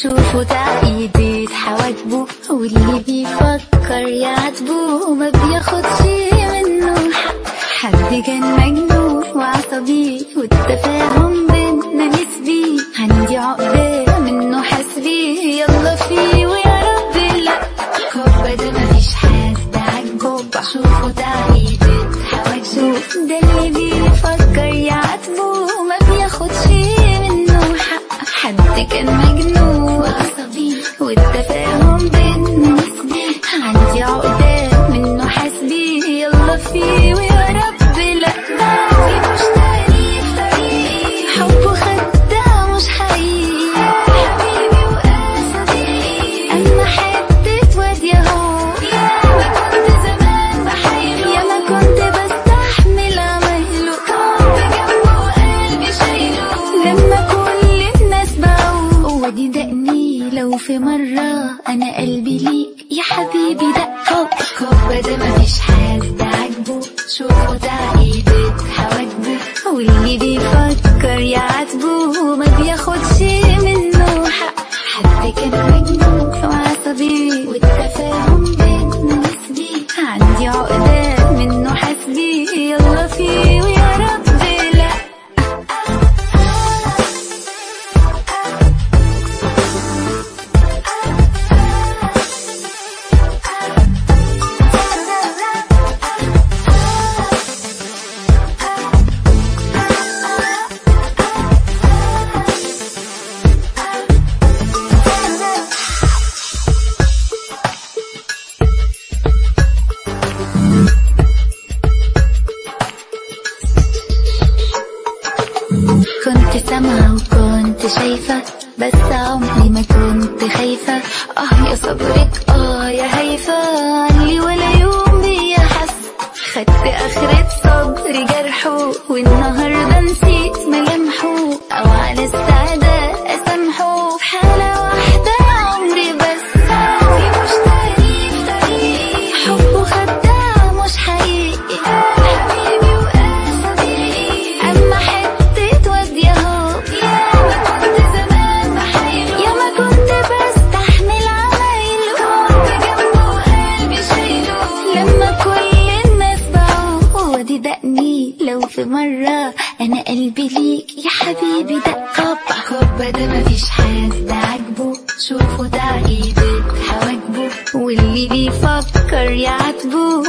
شوفوا تعقيدة حواجبه واللي بيفكر يعاتبه وما بياخدش منه حق حد كان مجنون وعصبي والتفاهم بينا نسبي عندي عقدة منه حسبي يلا فيه ويا رب لا هوبا ده مفيش حد عاجبه شوفوا تعقيدة حواجبه ده اللي بيفكر يعاتبه وما بياخدش منه حق حد كان مجنون وعصبي والتفاهم بينا نسبي عندي عقدة منه حسبي يلا فيه ويا رب لا بعدي مش تاني في طريقي حبه خداع مش حقيقي حبيبي وقاسي اما حتة واد ياهو يا ما كنت زمان بحايله يا ما كنت بستحمل عمايله كنت جنبه وقلبي شايله لما كل الناس باعوا ودي دقني لو في مرة أنا قلبي ليك يا حبيبي دق كوب كوب ده مفيش حد عاجبه شوفوا تعقيدة حواجبه واللي بيفكر يعاتبه وما بياخدش منه حق حد كان مجنون وعصبي والتفاهم بينا نسبي عندي عقدة منه حسبي يلا فيه ويا رب لا كنت سامعة وكنت شايفة بس عمري ما كنت خايفة اه يا صبرك اه يا هيفا عني ولا يوم بيا حس خدت اخرة صبري جرحه والنهاردة نسيت ملامحه او على السعادة اسامحه في حالة واحدة عمري بس في مش تاني في طريقي حبه خداع مش حقيقي حبيبي وقاسي اما حتة واد ياهو يا ما كنت زمان بحايله يا ما كنت بستحمل عمايله كنت جنبه وقلبي شايله لما كل الناس باعوا ودي دقني لو في مرة أنا قلبي ليك يا حبيبي دق كوبا كوبا ده مفيش حد عاجبه شوفوا تعقيدة حواجبه واللي بيفكر يعاتبه